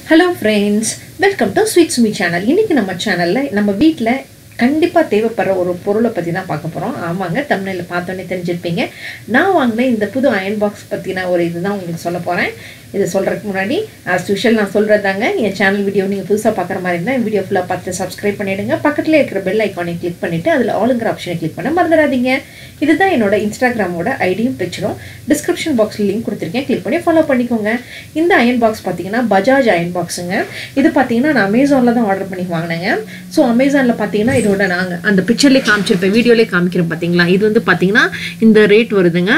hello friends welcome to sweet Sumi channel இன்றைக்கி நம்ம சேனலில் நம்ம வீட்டில் கண்டிப்பாக தேவைப்படுற ஒரு பொருளை பற்றி தான் பார்க்க போகிறோம் ஆமாங்க தமிழில் பார்த்தோன்னே தெரிஞ்சிருப்பீங்க நான் வாங்கின இந்த புது அயன் பாக்ஸ் பற்றின ஒரு இதுதான் உங்களுக்கு சொல்ல போகிறேன் இது சொல்கிறதுக்கு முன்னாடி ஆஸ் யூஷுவல் நான் சொல்கிறதாங்க என் சேனல் வீடியோ நீங்கள் புதுசாக பார்க்குற மாதிரி இருந்தால் என் வீடியோ ஃபுல்லாக பார்த்து சப்ஸ்கிரைப் பண்ணிவிடுங்க பக்கத்தில் இருக்கிற பெல் ஐக்கானை கிளிக் பண்ணிவிட்டு அதில் ஆளுங்கிற ஆப்ஷனை கிளிக் பண்ண மறந்துடாதீங்க இதுதான் என்னோட இன்ஸ்டாகிராமோட ஐடியும் பிக்சரும் டிஸ்கிரிப்ஷன் பாக்ஸில் லிங்க் கொடுத்துருக்கேன் கிளிக் பண்ணி ஃபாலோ பண்ணிக்கோங்க இந்த அயன் பாக்ஸ் பார்த்தீங்கன்னா பஜாஜ் அயன் பாக்ஸுங்க இது பார்த்தீங்கன்னா நான் அமேசானில் தான் ஆர்டர் பண்ணி வாங்கினேங்க ஸோ அமேசானில் பார்த்தீங்கன்னா இதோட நாங்கள் அந்த பிக்சர்லேயே காமிச்சிருப்பேன் வீடியோலேயே காமிக்கிறேன் பார்த்தீங்களா இது வந்து பார்த்தீங்கன்னா இந்த ரேட் வருதுங்க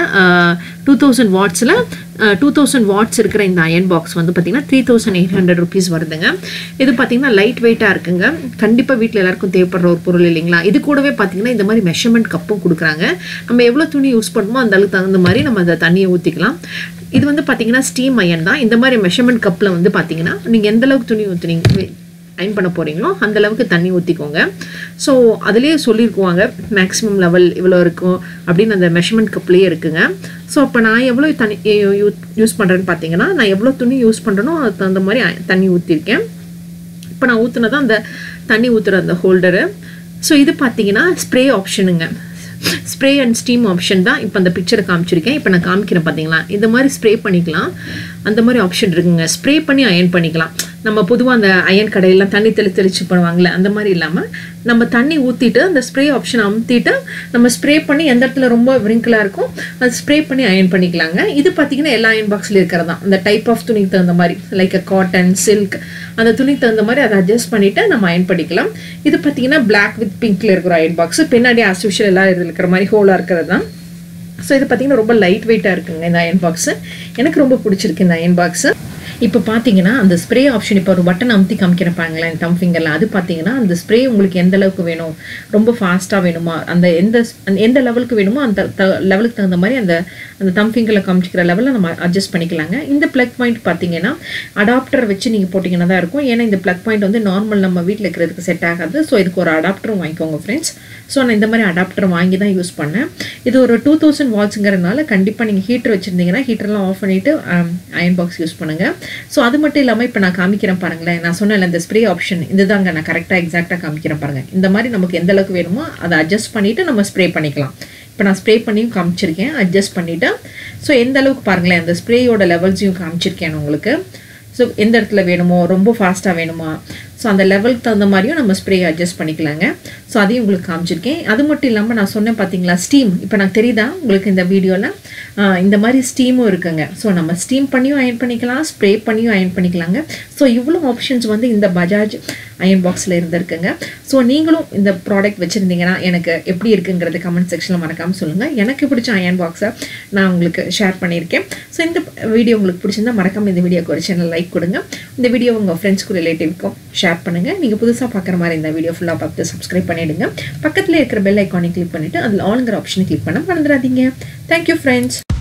டூ தௌசண்ட் வாட்ஸில் டூ தௌசண்ட் வாட்ஸ் இருக்கிற இந்த அயன் பாக்ஸ் வந்து பார்த்தீங்கன்னா three thousand eight hundred rupees வருதுங்க இது பார்த்தீங்கன்னா லைட் வெயிட்டாக இருக்குங்க கண்டிப்பாக வீட்டில் எல்லாருக்கும் தேவைப்படுற ஒரு பொருள் இல்லைங்களா இது கூடவே பார்த்தீங்கன்னா இந்த மாதிரி மெஷர்மெண்ட் கப்பும் கொடுக்குறாங்க நம்ம எவ்வளோ துணி யூஸ் பண்ணுமோ அந்த அளவுக்கு தகுந்த மாதிரி நம்ம அந்த தண்ணியை ஊற்றிக்கலாம் இது வந்து பார்த்தீங்கன்னா ஸ்டீம் அயன் தான் இந்த மாதிரி மெஷர்மெண்ட் கப்பில் வந்து பார்த்தீங்கன்னா நீங்கள் எந்த அளவுக்கு துணி ஊற்றுனீங்க அயன் பண்ண போகிறீங்களோ அந்த அளவுக்கு தண்ணி ஊற்றிக்கோங்க ஸோ அதுலேயே சொல்லியிருக்குவாங்க மேக்ஸிமம் லெவல் இவ்வளோ இருக்கும் அப்படின்னு அந்த மெஷர்மெண்ட் கப்லேயே இருக்குங்க ஸோ அப்போ நான் எவ்வளோ தண்ணி யூஸ் பண்ணுறேன்னு பார்த்தீங்கன்னா நான் எவ்வளோ துணி யூஸ் பண்ணுறேனோ அதுக்கு தகுந்த மாதிரி அய- தண்ணி ஊற்றிருக்கேன் இப்போ நான் ஊற்றுனது அந்த தண்ணி ஊற்றுற அந்த ஹோல்டரு ஸோ இது பார்த்தீங்கன்னா ஸ்ப்ரே ஆப்ஷனுங்க ஸ்ப்ரே அண்ட் ஸ்டீம் ஆப்ஷன் தான் இப்போ அந்த பிக்சரை காமிச்சிருக்கேன் இப்போ நான் காமிக்கிறேன் பார்த்தீங்களா இந்த மாதிரி ஸ்ப்ரே பண்ணிக்கலாம் அந்த மாதிரி ஆப்ஷன் இருக்குங்க ஸ்ப்ரே பண்ணி அயன் பண்ணிக்கலாம் நம்ம பொதுவாக அந்த அயன் கடையெல்லாம் தண்ணி தெளி தெளிச்சு பண்ணுவாங்கல்ல அந்த மாதிரி இல்லாமல் நம்ம தண்ணி ஊற்றிட்டு அந்த ஸ்ப்ரே ஆப்ஷன் அமுத்திட்டு நம்ம ஸ்ப்ரே பண்ணி எந்த இடத்துல ரொம்ப விரிங்கிளாக இருக்கும் அது ஸ்ப்ரே பண்ணி அயன் பண்ணிக்கலாங்க இது பார்த்தீங்கன்னா எல்லா அயன் பாக்ஸில் இருக்கிறதா அந்த டைப் ஆஃப் துணிக்கு தகுந்த மாதிரி லைக் காட்டன் சில்க் அந்த துணிக்கு தகுந்த மாதிரி அதை அட்ஜஸ்ட் பண்ணிவிட்டு நம்ம அயன் பண்ணிக்கலாம் இது பார்த்தீங்கன்னா Black வித் பிங்க்ல இருக்கிற அயன் பாக்ஸ் பின்னாடி ஆஸ் யூஷுவல் எல்லாம் இதில் இருக்கிற மாதிரி ஹோலாக இருக்கிறது தான் ஸோ இது பார்த்தீங்கன்னா ரொம்ப லைட் வெயிட்டாக இருக்குங்க இந்த அயன் பாக்ஸு எனக்கு ரொம்ப பிடிச்சிருக்கு இந்த அயன் பாக்ஸு இப்போ பார்த்தீங்கன்னா அந்த ஸ்ப்ரே ஆப்ஷன் இப்போ ஒரு பட்டன் அமுத்தி காமிக்கிறப்பாங்களேன் தம் ஃபிங்கரில் அது பார்த்தீங்கன்னா அந்த ஸ்ப்ரே உங்களுக்கு எந்த அளவுக்கு வேணும் ரொம்ப ஃபாஸ்ட்டாக வேணுமா அந்த எந்த அந்த எந்த லெவலுக்கு வேணுமோ அந்த லெவலுக்கு தகுந்த மாதிரி அந்த அந்த தம் ஃபிங்கரில் காமிச்சிக்கிற லெவலில் நம்ம அட்ஜஸ்ட் பண்ணிக்கலாங்க இந்த ப்ளக் பாயிண்ட் பார்த்தீங்கன்னா அடாப்டர் வச்சு நீங்கள் போட்டிங்கன்னா தான் இருக்கும் ஏன்னா இந்த ப்ளக் பாயிண்ட் வந்து நார்மல் நம்ம வீட்டில் இருக்கிறதுக்கு செட் ஆகாது ஸோ இதுக்கு ஒரு அடாப்டரும் வாங்கிக்கோங்க ஃப்ரெண்ட்ஸ் ஸோ நான் இந்த மாதிரி அடாப்டர் வாங்கி தான் யூஸ் பண்ணேன் இது ஒரு டூ தௌசண்ட் வாட்ஸுங்கிறனால கண்டிப்பாக நீங்கள் ஹீட்டர் வச்சுருந்தீங்கன்னா ஹீட்டர்லாம் ஆஃப் பண்ணிவிட்டு அயன் பாக்ஸ் யூஸ் பண்ணுங்கள் ஸோ அது மட்டும் இல்லாமல் இப்போ நான் காமிக்கிறேன் பாருங்களேன் நான் சொன்னேன்ல இந்த ஸ்ப்ரே ஆப்ஷன் இதுதாங்க நான் கரெக்டாக எக்ஸாக்டாக காமிக்கிறேன் பாருங்கள் இந்த மாதிரி நமக்கு எந்த அளவுக்கு வேணுமோ அதை அட்ஜஸ்ட் பண்ணிவிட்டு நம்ம ஸ்ப்ரே பண்ணிக்கலாம் இப்போ நான் ஸ்ப்ரே பண்ணியும் காமிச்சிருக்கேன் அட்ஜஸ்ட் பண்ணிவிட்டு ஸோ எந்த அளவுக்கு பாருங்களேன் அந்த ஸ்ப்ரேயோட லெவல்ஸையும் காமிச்சிருக்கேன் உங்களுக்கு ஸோ எந்த இடத்துல வேணுமோ ரொம்ப ஃபாஸ்ட்டாக வேணுமா ஸோ அந்த லெவலுக்கு தகுந்த மாதிரியும் நம்ம ஸ்ப்ரே அட்ஜஸ்ட் பண்ணிக்கலாங்க ஸோ அதையும் உங்களுக்கு காமிச்சிருக்கேன் அது மட்டும் இல்லாமல் நான் சொன்னேன் பார்த்தீங்களா ஸ்டீம் இப்போ நான் தெரியுதா உங்களுக்கு இந்த வீடியோவில் இந்த மாதிரி ஸ்டீமும் இருக்குங்க ஸோ நம்ம ஸ்டீம் பண்ணியும் அயன் பண்ணிக்கலாம் ஸ்ப்ரே பண்ணியும் அயன் பண்ணிக்கலாங்க ஸோ இவ்வளோ ஆப்ஷன்ஸ் வந்து இந்த பஜாஜ் அயன் பாக்ஸில் இருந்திருக்குங்க ஸோ நீங்களும் இந்த ப்ராடக்ட் வச்சுருந்தீங்கன்னா எனக்கு எப்படி இருக்குங்கிறது கமெண்ட் செக்ஷனில் மறக்காமல் சொல்லுங்கள் எனக்கு பிடிச்ச அயன் பாக்ஸை நான் உங்களுக்கு ஷேர் பண்ணியிருக்கேன் ஸோ இந்த வீடியோ உங்களுக்கு பிடிச்சிருந்தா மறக்காமல் இந்த வீடியோக்கு ஒரு சேனல் லைக் கொடுங்க இந்த வீடியோ உங்கள் ஃப்ரெண்ட்ஸ்க்கும் ரிலேட்டிவ்க்கும் ஷேர் பண்ணுங்கள் நீங்கள் புதுசாக பார்க்குற மாதிரி இந்த வீடியோ ஃபுல்லாக பார்த்து சப்ஸ்கிரைப் பண்ணிவிடுங்க பக்கத்தில் இருக்கிற பெல் ஐக்கானை கிளிக் பண்ணிவிட்டு அதில் ஆளுங்கிற ஆப்ஷனை கிளிக் பண்ண மறந்துடாதீங்க தேங்க்யூ ஃப்ரெண்ட்ஸ்